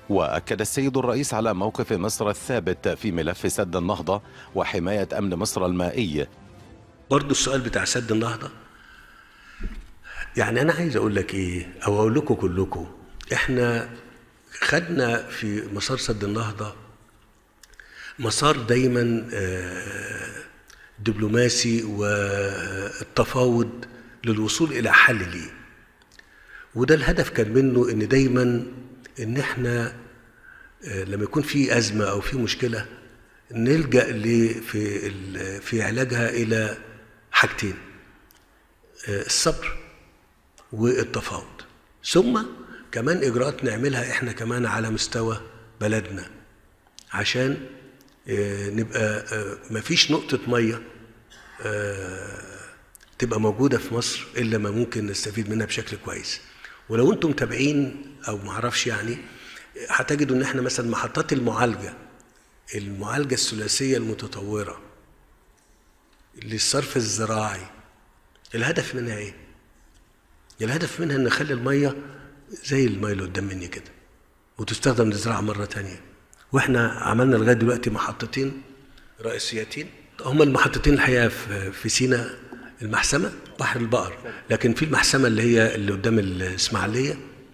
وأكد السيد الرئيس على موقف مصر الثابت في ملف سد النهضة وحماية أمن مصر المائي برضو السؤال بتاع سد النهضة يعني أنا عايز أقول لك إيه أو أقول لكم كلكم إحنا خدنا في مسار سد النهضة مسار دايما آه، دبلوماسي والتفاوض للوصول إلى حل ليه وده الهدف كان منه إن دايما إن إحنا آه، لما يكون في أزمة أو في مشكلة نلجأ ل- في ال- في علاجها إلى حاجتين آه، الصبر والتفاوض ثم كمان اجراءات نعملها احنا كمان على مستوى بلدنا عشان آه، نبقى آه، مفيش نقطة مية آه، تبقى موجودة في مصر إلا ما ممكن نستفيد منها بشكل كويس ولو انتم متابعين أو معرفش يعني هتجدوا إن احنا مثلا محطات المعالجة المعالجة الثلاثية المتطورة للصرف الزراعي الهدف منها ايه؟ الهدف منها ان نخلي الميه زي الميه اللي قدام مني كده وتستخدم للزراعه مره تانية واحنا عملنا لغايه دلوقتي محطتين رئيسيتين هما المحطتين الحقيقه في في سينا المحسمه بحر البقر لكن في المحسمه اللي هي اللي قدام الاسماعيليه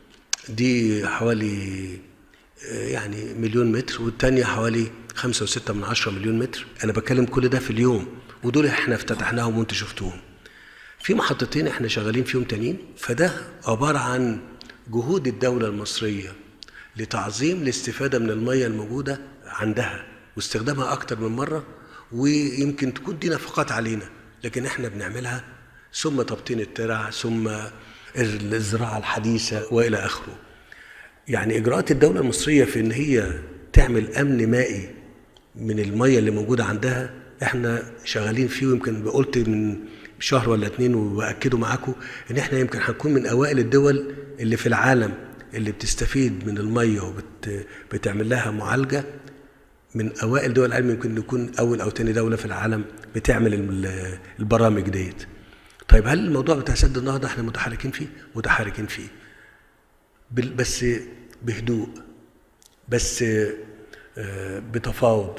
دي حوالي آه، يعني مليون متر والتانية حوالي خمسة وستة من عشرة مليون متر أنا بتكلم كل ده في اليوم ودول احنا افتتحناهم وانتوا شفتوهم في محطتين احنا شغالين فيهم تانيين فده عبارة عن جهود الدولة المصرية لتعظيم الاستفادة من المية الموجودة عندها واستخدامها أكتر من مرة ويمكن تكون دي نفقات علينا لكن احنا بنعملها ثم تبطين الترع ثم الزراعة الحديثة وإلى آخره يعني إجراءات الدولة المصرية في إن هي تعمل أمن مائي من المية اللي موجودة عندها احنا شغالين فيه ويمكن قلت من شهر ولا اتنين وبأكده معاكم ان احنا يمكن هنكون من اوائل الدول اللي في العالم اللي بتستفيد من المية وبتعمل لها معالجة من اوائل دول العالم يمكن نكون اول او تاني دولة في العالم بتعمل ال- البرامج ديت طيب هل الموضوع بتاع سد النهضة احنا متحركين فيه؟ متحركين فيه بال- بس بهدوء بس آه، بتفاوض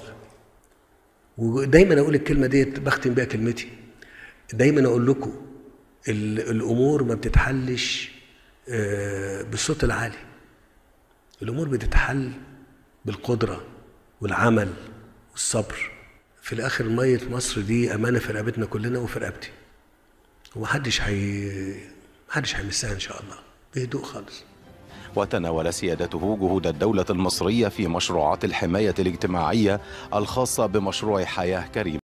ودايما اقول الكلمه ديت بختم بيها كلمتي دايما اقول لكم ال- الامور ما بتتحلش آه، بالصوت العالي الامور بتتحل بالقدره والعمل والصبر في الاخر ميه مصر دي امانه في رقبتنا كلنا وفي رقبتي ومحدش هي محدش هيمسها ان شاء الله بهدوء خالص وتناول سيادته جهود الدولة المصرية في مشروعات الحماية الاجتماعية الخاصة بمشروع حياة كريمة